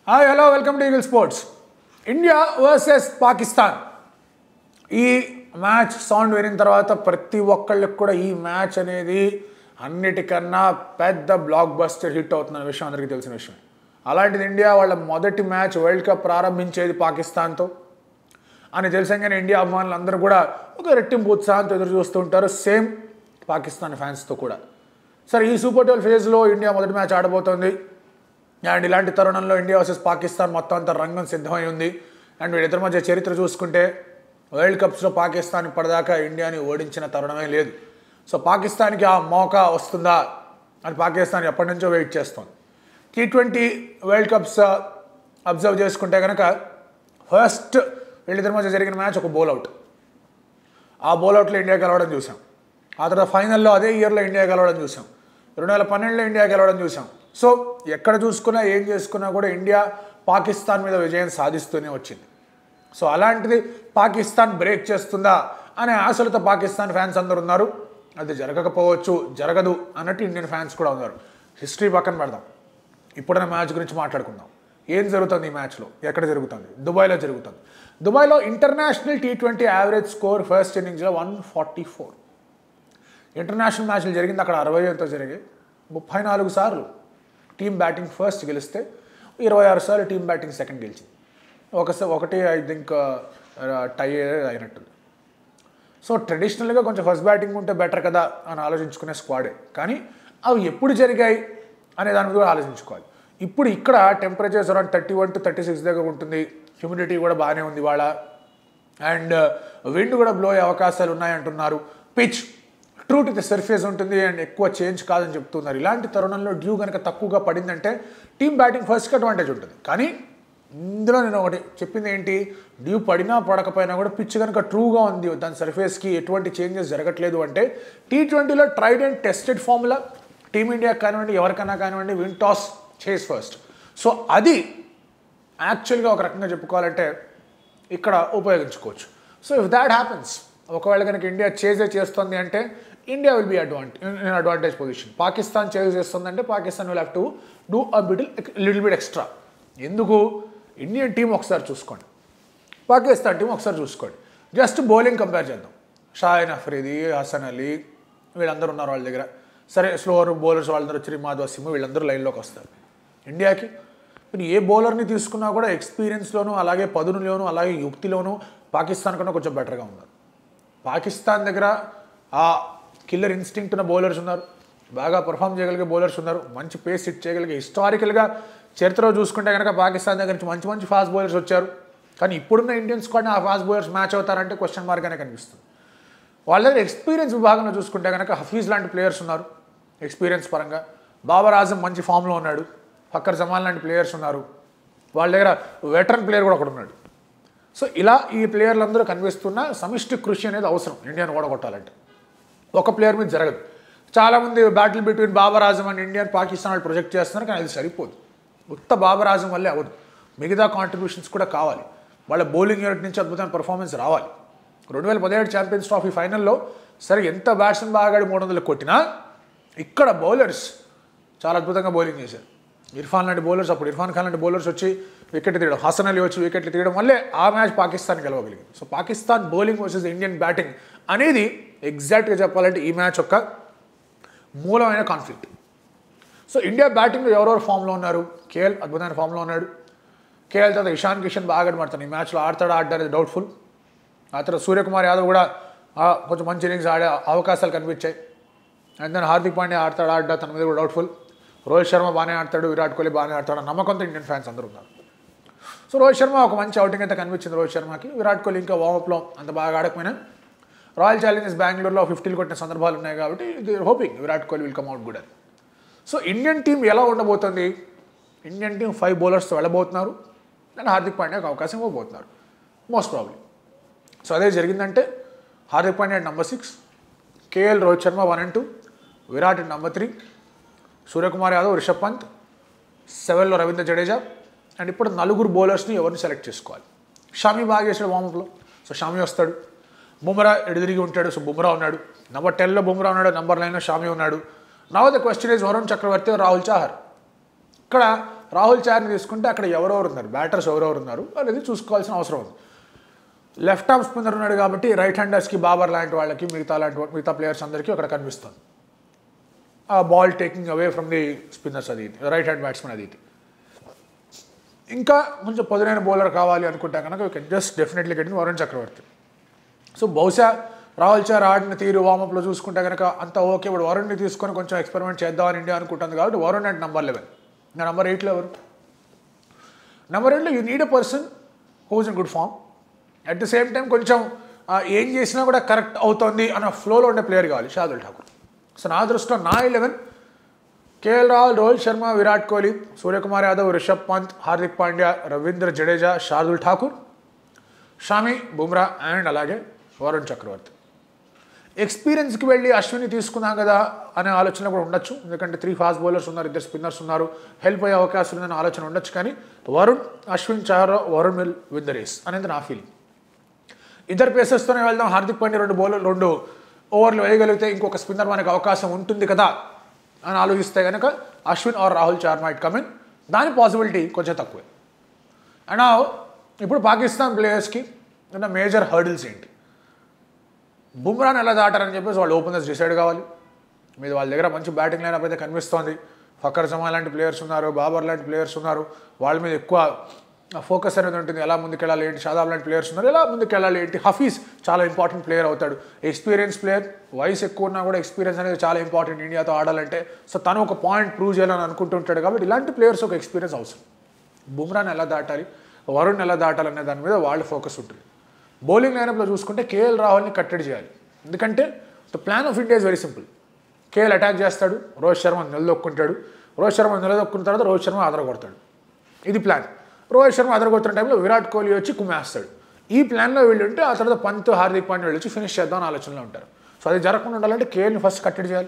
hi hello welcome to eagle sports India versus Pakistan ఈ match sound వినిన తర్వాత ప్రతి ఒక్కళ్ళకి కూడా ఈ మ్యాచ్ అనేది అన్నిటికన్నా పెద్ద బ్లాక్ బస్టర్ హిట్ అవుతున్న విషయం అందరికీ తెలిసిన విషయం అలాంటిది ఇండియా వాళ్ళ మొదటి మ్యాచ్ వరల్డ్ కప్ ప్రారంభించేది పాకిస్తాన్తో అని తెలిసంగానే ఇండియా అభిమానులు అందరూ కూడా ఒక రెట్టింపు ఉత్సాహంతో ఎదురు చూస్తూ ఉంటారు సేమ్ పాకిస్తాన్ ఫ్యాన్స్తో కూడా సరే ఈ సూపర్ ట్వెల్వ్ ఫేజ్లో ఇండియా మొదటి మ్యాచ్ ఆడబోతోంది అండ్ ఇలాంటి తరుణంలో ఇండియా వర్సెస్ పాకిస్తాన్ మొత్తం అంతా రంగం సిద్ధమై ఉంది అండ్ వీళ్ళిద్దరి మధ్య చరిత్ర చూసుకుంటే వరల్డ్ కప్స్లో పాకిస్తాన్ ఇప్పటిదాకా ఇండియాని ఓడించిన తరుణమే లేదు సో పాకిస్తాన్కి ఆ మౌకా వస్తుందా అని పాకిస్తాన్ ఎప్పటి నుంచో వెయిట్ చేస్తోంది T twenty world cups observe చేసుకుంటే కనుక ఫస్ట్ వీళ్ళిద్దరి మధ్య జరిగిన మ్యాచ్ ఒక బౌల్అవుట్ ఆ బౌల్అవుట్లో ఇండియా గెలవడం చూసాం ఆ తర్వాత ఫైనల్లో అదే ఇయర్లో ఇండియా గెలవడం చూసాం రెండు వేల పన్నెండులో ఇండియా గెలవడం చూసాం సో ఎక్కడ చూసుకున్నా ఏం చేసుకున్నా కూడా ఇండియా పాకిస్తాన్ మీద విజయం సాధిస్తూనే వచ్చింది సో అలాంటిది పాకిస్తాన్ బ్రేక్ చేస్తుందా అనే ఆశలతో పాకిస్తాన్ ఫ్యాన్స్ అందరు ఉన్నారు అది జరగకపోవచ్చు జరగదు అన్నట్టు ఇండియన్ ఫ్యాన్స్ కూడా ఉన్నారు హిస్టరీ పక్కన పెడదాం ఇప్పుడున్న మ్యాచ్ గురించి మాట్లాడుకుందాం ఏం జరుగుతుంది ఈ మ్యాచ్లో ఎక్కడ జరుగుతుంది దుబాయ్లో జరుగుతుంది దుబాయ్లో international T twenty average score first ఇన్నింగ్స్లో వన్ ఫార్టీ ఫోర్ ఇంటర్నేషనల్ మ్యాచ్లు జరిగింది అక్కడ అరవై ఎంతో జరిగాయి ముప్పై నాలుగు సార్లు టీం బ్యాటింగ్ ఫస్ట్ గెలిస్తే ఇరవై ఆరు సార్లు టీం బ్యాటింగ్ సెకండ్ గెలిచింది ఒకసారి ఒకటి ఐ థింక్ టై అయినట్టుంది సో ట్రెడిషనల్గా కొంచెం ఫస్ట్ బ్యాటింగ్ ఉంటే బెటర్ కదా అని ఆలోచించుకునే స్క్వాడే కానీ అవి ఎప్పుడు జరిగాయి అనే దాని మీద కూడా ఆలోచించుకోవాలి ఇప్పుడు ఇక్కడ temperatures around thirty one to thirty six దగ్గర ఉంటుంది హ్యూమిడిటీ కూడా బాగానే ఉంది ఇవాళ అండ్ విండ్ కూడా బ్లో అయ్యే అవకాశాలు ఉన్నాయంటున్నారు pitch true to the surface ఉంటుంది అండ్ ఎక్కువ చేంజ్ కాదని చెప్తున్నారు ఇలాంటి తరుణంలో డ్యూ కనుక తక్కువగా పడిందంటే టీం బ్యాటింగ్ ఫస్ట్కి అడ్వాంటేజ్ ఉంటుంది కానీ ఇందులో నేను ఒకటి చెప్పింది ఏంటి డ్యూ పడినా పడకపోయినా కూడా పిచ్ కనుక ట్రూగా ఉంది దాని సర్ఫేస్కి ఎటువంటి చేంజెస్ జరగట్లేదు అంటే టీ ట్వంటీలో tried and tested formula team India కానివ్వండి ఎవరికైనా కానివ్వండి win toss chase first so అది యాక్చువల్గా ఒక రకంగా చెప్పుకోవాలంటే ఇక్కడ ఉపయోగించుకోవచ్చు సో ఇఫ్ దాట్ హ్యాపెన్స్ ఒకవేళ కనుక ఇండియా చేజే చేస్తుంది అంటే India will be advantage in advantage position Pakistan chase చేస్తుందంటే Pakistan will have to do a బిటిల్ లిటిల్ బిట్ ఎక్స్ట్రా ఎందుకు ఇండియన్ టీం ఒకసారి చూసుకోండి పాకిస్తాన్ టీం ఒకసారి చూసుకోండి జస్ట్ బౌలింగ్ కంపేర్ చేద్దాం షాయిన్ అఫ్రీది హసన్ అలీ వీళ్ళందరూ ఉన్నారు వాళ్ళ దగ్గర సరే స్లోవర్ బౌలర్స్ వాళ్ళందరూ శ్రీమాద్ వసీము వీళ్ళందరూ లైన్లోకి వస్తారు ఇండియాకి మీరు ఏ బౌలర్ని తీసుకున్నా కూడా ఎక్స్పీరియన్స్లోనూ అలాగే పదునులోను అలాగే యుక్తిలోనూ పాకిస్తాన్ కన్నా కొంచెం బెటర్గా ఉన్నారు పాకిస్తాన్ దగ్గర ఆ కిల్లర్ ఇన్స్టింక్ట్ ఉన్న బౌలర్స్ ఉన్నారు బాగా పర్ఫామ్ చేయగలిగే బౌలర్స్ ఉన్నారు మంచి పేస్ హిట్ చేయగలిగే హిస్టారికల్గా చరిత్రలో చూసుకుంటే కనుక పాకిస్తాన్ దగ్గర నుంచి మంచి మంచి ఫాస్ట్ బౌలర్స్ వచ్చారు కానీ ఇప్పుడున్న ఇండియన్ స్క్వాడ్ని ఆ ఫాస్ట్ బౌలర్స్ మ్యాచ్ అవుతారంటే క్వశ్చన్ మార్క్గానే కనిపిస్తుంది వాళ్ళ దగ్గర ఎక్స్పీరియన్స్ విభాగంలో చూసుకుంటే కనుక హఫీజ్ లాంటి ప్లేయర్స్ ఉన్నారు ఎక్స్పీరియన్స్ పరంగా బాబర్ ఆజం మంచి ఫామ్లో ఉన్నాడు ఫక్కర్ జమాన్ లాంటి ప్లేయర్స్ ఉన్నారు వాళ్ళ దగ్గర వెటరన్ ప్లేయర్ కూడా ఒకడు ఉన్నాడు సో ఇలా ఈ ప్లేయర్లందరూ కనిపిస్తున్న సమిష్టి కృషి అనేది అవసరం ఇండియాని ఓడగొట్టాలంటే ఒక ప్లేయర్ మీద జరగదు చాలామంది battle between Babar Azam and India Pakistan వాళ్ళు ప్రొజెక్ట్ చేస్తున్నారు కానీ అది సరిపోదు ఉత్త బాబర్ ఆజం వల్లే అవ్వదు మిగతా కాంట్రిబ్యూషన్స్ కూడా కావాలి వాళ్ళ బౌలింగ్ యూనిట్ నుంచి అద్భుతమైన పర్ఫార్మెన్స్ రావాలి రెండు వేల పదిహేడు ఛాంపియన్స్ ట్రోఫీ ఫైనల్లో సరే ఎంత బ్యాట్స్మెన్ బాగాడి మూడు వందలు కొట్టినా ఇక్కడ బౌలర్స్ చాలా అద్భుతంగా బౌలింగ్ చేశారు ఇర్ఫాన్ లాంటి బౌలర్స్ అప్పుడు ఇర్ఫాన్ ఖాన్ లాంటి బౌలర్స్ వచ్చి వికెట్ తీయడం హసన్ అలీ వచ్చి వికెట్లు తీయడం వల్లే ఆ మ్యాచ్ పాకిస్తాన్ గెలవగలిగింది so Pakistan bowling versus Indian batting అనేది ఎగ్జాక్ట్గా చెప్పాలంటే ఈ మ్యాచ్ యొక్క మూలమైన కాన్ఫ్లిక్ట్ సో ఇండియా బ్యాటింగ్లో ఎవరెవరు ఫామ్లో ఉన్నారు కేఎల్ అద్భుతమైన ఫామ్లో ఉన్నాడు కేఎల్ తర్వాత ఇషాన్ కిషన్ బాగా ఆడతాడు ఈ మ్యాచ్లో ఆడతాడా ఆడతాడు డౌట్ఫుల్ ఆ తర్వాత సూర్యకుమార్ యాదవ్ కూడా ఆ, కొంచెం మంచి ఇన్నింగ్స్ ఆడే అవకాశాలు కనిపించాయి అండ్ దెన్ హార్దిక్ పాండ్యా ఆడతాడు ఆడ్డా తన మీద కూడా డౌట్ఫుల్ రోహిత్ శర్మ బాగానే ఆడతాడు విరాట్ కోహ్లీ బాగానే ఆడతాడు అన్న నమ్మకంతో ఇండియన్ ఫ్యాన్స్ అందరూ ఉన్నారు సో రోహిత్ శర్మ ఒక మంచి అవుటింగ్ అయితే కనిపించింది రోహిత్ శర్మకి విరాట్ కోహ్లీ ఇంకా వార్మప్లో అంత బాగా ఆడకపోయినా రాయల్ ఛాలెంజర్స్ బెంగళూరులో ఫిఫ్టీలు కొట్టిన సందర్భాలు ఉన్నాయి కాబట్టి ఇది hoping Virat Kohli will come out good అని సో ఇండియన్ టీం ఎలా ఉండబోతుంది ఇండియన్ టీం ఫైవ్ బౌలర్స్తో వెళ్ళబోతున్నారు దాన్ని హార్దిక్ పాండ్యాకి అవకాశం ఇవ్వబోతున్నారు మోస్ట్ ప్రాబ్లీ సో అదే జరిగిందంటే Hardik Pandya number six KL Rohit Sharma one and two Virat number three Suryakumar Yadav Rishabh Pant సెవెన్లో రవీంద్ర జడేజా అండ్ ఇప్పుడు నలుగురు బౌలర్స్ని ఎవరిని సెలెక్ట్ చేసుకోవాలి షామీ బాగా చేసాడు వామప్లో సో షామీ వస్తాడు బుమ్రా ఎడుదిరిగి ఉంటాడు సో బుమ్రా ఉన్నాడు నెంబర్ టెన్లో బుమ్రా ఉన్నాడు నెంబర్ నైన్లో షామీ ఉన్నాడు now the question is Varun Chakravarthy Rahul Chahar ఇక్కడ రాహుల్ చార్ని తీసుకుంటే అక్కడ ఎవరెవరు ఉన్నారు బ్యాటర్స్ ఎవరెవరు ఉన్నారు అనేది చూసుకోవాల్సిన అవసరం ఉంది లెఫ్ట్ ఆర్మ్ స్పిన్నర్ ఉన్నాడు కాబట్టి రైట్ హ్యాండర్స్కి బాబర్ లాంటి వాళ్ళకి మిగతా లాంటి వా- మిగతా ప్లేయర్స్ అందరికీ అక్కడ కనిపిస్తుంది ఆ ball taking away from the spinners అది రైట్ హ్యాండ్ బ్యాట్స్మెన్ అది ఇది ఇంకా కొంచెం పొదునైన బౌలర్ కావాలి అనుకుంటే కనుక you can just definitely get Varun Chakravarthy so బహుశా రాహుల్ చార్ ఆడిన తీరు వామప్లో చూసుకుంటే కనుక అంత ఓకే ఇప్పుడు వరుణ్ని తీసుకొని కొంచెం ఎక్స్పెరిమెంట్ చేద్దామని ఇండియా అనుకుంటుంది కాబట్టి వరుణ్ అంటే నంబర్ లెవెన్ నా నంబర్ ఎయిట్లో ఎవరు నెంబర్ ఎయిట్లో you need a person who's in good form at the same time కొంచెం ఆ, ఏం చేసినా కూడా కరెక్ట్ అవుతుంది అన్న ఫ్లోలో ఉండే ప్లేయర్ కావాలి షాదుల్ ఠాకూర్ సో నా దృష్టిలో నా eleven KL Rahul Rohit Sharma Virat Kohli Suryakumar Yadav Rishabh Pant Hardik Pandya Ravindra Jadeja Shardul Thakur Shami Bumrah and అలాగే వరుణ్ చక్రవర్తి ఎక్స్పీరియన్స్కి వెళ్ళి అశ్విని తీసుకున్నాం కదా అనే ఆలోచన కూడా ఉండొచ్చు ఎందుకంటే త్రీ ఫాస్ట్ బౌలర్స్ ఉన్నారు ఇద్దరు స్పిన్నర్స్ ఉన్నారు హెల్ప్ అయ్యే అవకాశం ఉందనే ఆలోచన ఉండొచ్చు కానీ వరుణ్ అశ్విన్ చారో Varun will win the race అనేది నా ఫీలింగ్ ఇద్దరు పేసెస్తోనే వెళ్దాం హార్దిక్ పాండ్యా రెండు బౌలర్ రెండు ఓవర్లు వేయగలిగితే ఇంకొక స్పిన్నర్ మనకు అవకాశం ఉంటుంది కదా అని ఆలోచిస్తే కనుక Ashwin or Rahul Chahar might come in దాని పాసిబిలిటీ కొంచెం తక్కువే అండ్ ఇప్పుడు పాకిస్తాన్ ప్లేయర్స్కి ఉన్న మేజర్ హర్డిల్స్ ఏంటి బుమ్రాని ఎలా దాటారని చెప్పేసి వాళ్ళు ఓపెనర్స్ డిసైడ్ కావాలి మీద వాళ్ళ దగ్గర మంచి బ్యాటింగ్ లైనప్ అయితే కనిపిస్తోంది ఫకర్ జమా లాంటి ప్లేయర్స్ ఉన్నారు బాబర్ లాంటి ప్లేయర్స్ ఉన్నారు వాళ్ళ మీద ఎక్కువ ఫోకస్ అనేది ఉంటుంది ఎలా ముందుకెళ్ళాలి ఏంటి షాదాబ్ లాంటి ప్లేయర్స్ ఉన్నారు ఎలా ముందుకెళ్ళాలి ఏంటి హఫీజ్ చాలా ఇంపార్టెంట్ ప్లేయర్ అవుతాడు ఎక్స్పీరియన్స్ ప్లేయర్ వయసు ఎక్కువ ఉన్నా కూడా ఎక్స్పీరియన్స్ అనేది చాలా ఇంపార్టెంట్ ఇండియాతో ఆడాలంటే సో తను ఒక పాయింట్ ప్రూవ్ చేయాలని అనుకుంటుంటాడు కాబట్టి ఇలాంటి ప్లేయర్స్ ఒక ఎక్స్పీరియన్స్ అవసరం బుమ్రాని ఎలా దాటాలి వరుణ్ ఎలా దాటాలి అనే దాని మీద వాళ్ళ ఫోకస్ ఉంటుంది బౌలింగ్ లైనప్లో చూసుకుంటే కేఎల్ రాహుల్ని కట్టడి చేయాలి ఎందుకంటే the plan of India is very simple KL attack చేస్తాడు రోహిత్ శర్మ నిలదొక్కుంటాడు రోహిత్ శర్మ నిలదొక్కున్న తర్వాత రోహిత్ శర్మ అదరగొడతాడు ఇది ప్లాన్ రోహిత్ శర్మ అదరగొడుతున్న టైంలో విరాట్ కోహ్లీ వచ్చి కుమ్మేస్తాడు ఈ ప్లాన్లో వీళ్ళు ఉంటే ఆ తర్వాత పంత్ హార్దిక్ పాండ్యా వీళ్ళు వచ్చి ఫినిష్ చేద్దాం అని ఆలోచనలో ఉంటారు సో అది జరగకుండా ఉండాలంటే కేఎల్ని ఫస్ట్ కట్టడి చేయాలి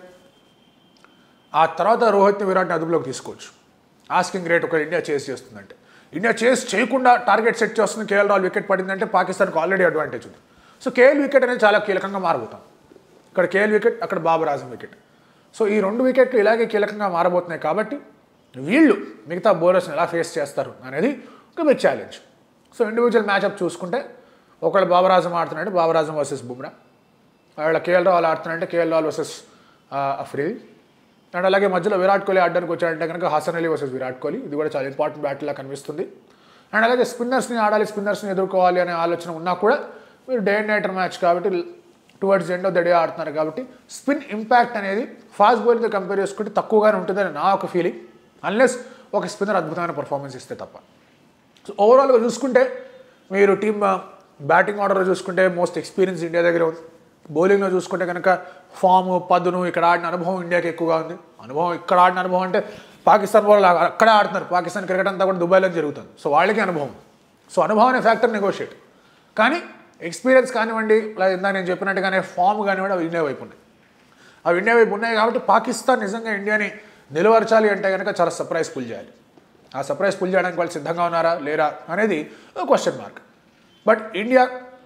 ఆ తర్వాత రోహిత్ని విరాట్ని అదుపులోకి తీసుకోవచ్చు ఆస్కింగ్ రేట్ ఒక ఇండియా చేసి చేస్తుందంటే ఇండియా చేసి చేయకుండా టార్గెట్ సెట్ చేస్తుంది కేఎల్ రాహుల్ వికెట్ పడిందంటే పాకిస్తాన్కి ఆల్రెడీ అడ్వాంటేజ్ ఉంది సో కేఎల్ వికెట్ అనేది చాలా కీలకంగా మారబోతాం ఇక్కడ కేఎల్ వికెట్ అక్కడ బాబర్ ఆజం వికెట్ సో ఈ రెండు వికెట్లు ఇలాగే కీలకంగా మారబోతున్నాయి కాబట్టి వీళ్ళు మిగతా బౌలర్స్ని ఎలా ఫేస్ చేస్తారు అనేది ఒక big challenge so individual matchup చూసుకుంటే ఒకళ్ళు బాబర్ ఆజం ఆడుతున్నాడు బాబర్ ఆజం వర్సెస్ బుమ్రా వాళ్ళ కేఎల్ రాహుల్ ఆడుతున్నారంటే KL Rahul versus Afridi and అలాగే మధ్యలో విరాట్ కోహ్లీ ఆడడానికి వచ్చాడంటే కనుక హసన్ అలీ వర్సెస్ విరాట్ కోహ్లీ ఇది కూడా చాలా ఇంపార్టెంట్ బ్యాటిల్లా కనిపిస్తుంది అండ్ అలాగే స్పిన్నర్స్ని ఆడాలి స్పిన్నర్స్ని ఎదుర్కోవాలి అనే ఆలోచన ఉన్నా కూడా మీరు డే అండ్ నైటర్ మ్యాచ్ కాబట్టి towards end of the day ఆడుతున్నారు కాబట్టి స్పిన్ ఇంపాక్ట్ అనేది ఫాస్ట్ బౌలింగ్తో కంపేర్ చేసుకుంటే తక్కువగానే ఉంటుందని నా ఒక ఫీలింగ్ అన్లెస్ ఒక స్పిన్నర్ అద్భుతమైన పర్ఫార్మెన్స్ ఇస్తే తప్ప సో ఓవరాల్గా చూసుకుంటే మీరు టీమ్ బ్యాటింగ్ ఆర్డర్లో చూసుకుంటే మోస్ట్ ఎక్స్పీరియన్స్ ఇండియా దగ్గర ఉంది బౌలింగ్లో చూసుకుంటే కనుక ఫామ్ పదును ఇక్కడ ఆడిన అనుభవం ఇండియాకి ఎక్కువగా ఉంది అనుభవం ఇక్కడ ఆడిన అనుభవం అంటే పాకిస్తాన్ వాళ్ళు అక్కడే ఆడుతున్నారు పాకిస్తాన్ క్రికెట్ అంతా కూడా దుబాయ్లో జరుగుతుంది సో వాళ్ళకి అనుభవం సో అనుభవం అనే ఫ్యాక్టర్ నెగోషియేట్ కానీ ఎక్స్పీరియన్స్ కానివ్వండి లేదా ఇందాక నేను చెప్పినట్టుగానే ఫామ్ కానివ్వండి అవి ఇండియా వైపు ఉన్నాయి అవి ఇండియా వైపు ఉన్నాయి కాబట్టి పాకిస్తాన్ నిజంగా ఇండియాని నిలవరచాలి అంటే కనుక చాలా సర్ప్రైజ్ పుల్ చేయాలి ఆ సర్ప్రైజ్ పుల్ చేయడానికి వాళ్ళు సిద్ధంగా ఉన్నారా లేరా అనేది question mark but India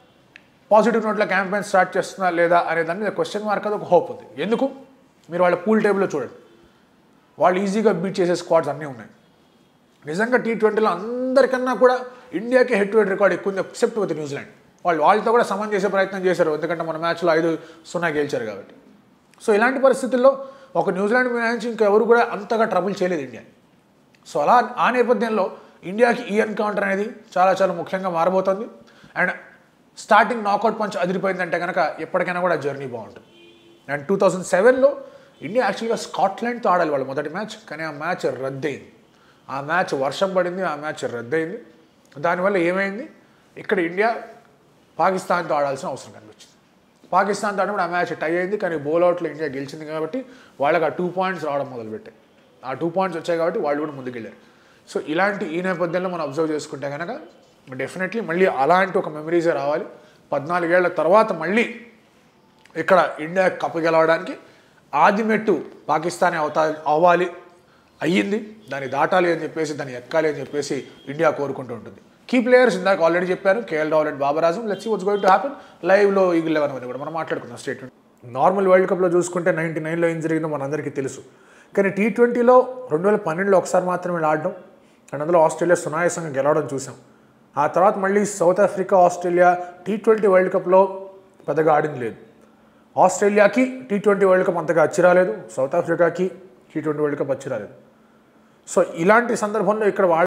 positive నోట్లో క్యాంపెయిన్ స్టార్ట్ చేస్తున్నా లేదా అనే దాని మీద క్వశ్చన్ మార్క్ అది ఒక హోప్ ఉంది ఎందుకు మీరు వాళ్ళ పూల్ టేబుల్లో చూడండి వాళ్ళు ఈజీగా బీట్ చేసే స్క్వాడ్స్ అన్నీ ఉన్నాయి నిజంగా టీ ట్వంటీలో అందరికన్నా కూడా ఇండియాకి హెడ్ టు హెడ్ రికార్డ్ ఎక్కువ ఉంది ఎక్సెప్ట్ విత్ న్యూజిలాండ్ వాళ్ళు వాళ్ళతో కూడా సమన్ చేసే ప్రయత్నం చేశారు ఎందుకంటే మన మ్యాచ్లో ఐదు సున్నా గెలిచారు కాబట్టి సో ఇలాంటి పరిస్థితుల్లో ఒక న్యూజిలాండ్ మినహాయించి ఇంకెవరు కూడా అంతగా ట్రబుల్ చేయలేదు ఇండియా సో అలా ఆ నేపథ్యంలో ఇండియాకి ఈ ఎన్కౌంటర్ అనేది చాలా చాలా ముఖ్యంగా మారబోతుంది అండ్ స్టార్టింగ్ నాకౌట్ పంచ్ అదిరిపోయిందంటే కనుక ఎప్పటికైనా కూడా జర్నీ బాగుంటుంది అండ్ టూ థౌజండ్ సెవెన్లో ఇండియా యాక్చువల్గా స్కాట్లాండ్తో ఆడాలి వాళ్ళు మొదటి మ్యాచ్ కానీ ఆ మ్యాచ్ రద్దయింది ఆ మ్యాచ్ వర్షం పడింది ఆ మ్యాచ్ రద్దయింది దానివల్ల ఏమైంది ఇక్కడ ఇండియా పాకిస్తాన్తో ఆడాల్సిన అవసరం కనిపించింది పాకిస్తాన్తో ఆడినప్పుడు ఆ మ్యాచ్ టై అయింది కానీ బౌల్అవుట్లో ఇండియా గెలిచింది కాబట్టి వాళ్ళకి ఆ టూ పాయింట్స్ రావడం మొదలుపెట్టాయి ఆ టూ పాయింట్స్ వచ్చాయి కాబట్టి వాళ్ళు కూడా ముందుకెళ్ళారు సో ఇలాంటి ఈ నేపథ్యంలో మనం అబ్జర్వ్ చేసుకుంటే కనుక డెఫినెట్లీ మళ్ళీ అలాంటి ఒక మెమరీసే రావాలి పద్నాలుగేళ్ల తర్వాత మళ్ళీ ఇక్కడ ఇండియా కప్పు గెలవడానికి ఆది మెట్టు పాకిస్తానే అవుతా అవ్వాలి అయ్యింది దాన్ని దాటాలి అని చెప్పేసి దాన్ని ఎక్కాలి అని చెప్పేసి ఇండియా కోరుకుంటూ ఉంటుంది కీ ప్లేయర్స్ ఇందాక ఆల్రెడీ చెప్పారు KL Rahul and బాబరాజం let's what's going to happen లైవ్లో ఈగిల్ లెవెన్ అని కూడా మనం మాట్లాడుకుందాం స్టేట్మెంట్ నార్మల్ వరల్డ్ కప్లో చూసుకుంటే నైంటీ నైన్లో ఏం జరిగిందో మనందరికీ తెలుసు కానీ టీ ట్వంటీలో రెండు వేల పన్నెండులో ఒకసారి మాత్రమే ఆడడం అండ్ అందులో ఆస్ట్రేలియా సునాయాసంగా గెలవడం చూసాం ఆ తర్వాత మళ్ళీ South Africa Australia T twenty world కప్లో పెద్దగా ఆడింది లేదు ఆస్ట్రేలియాకి టీ ట్వంటీ వరల్డ్ కప్ అంతగా వచ్చి రాలేదు సౌత్ ఆఫ్రికాకి టీ ట్వంటీ వరల్డ్ కప్ వచ్చి రాలేదు సో ఇలాంటి సందర్భంలో ఇక్కడ వాళ్ళ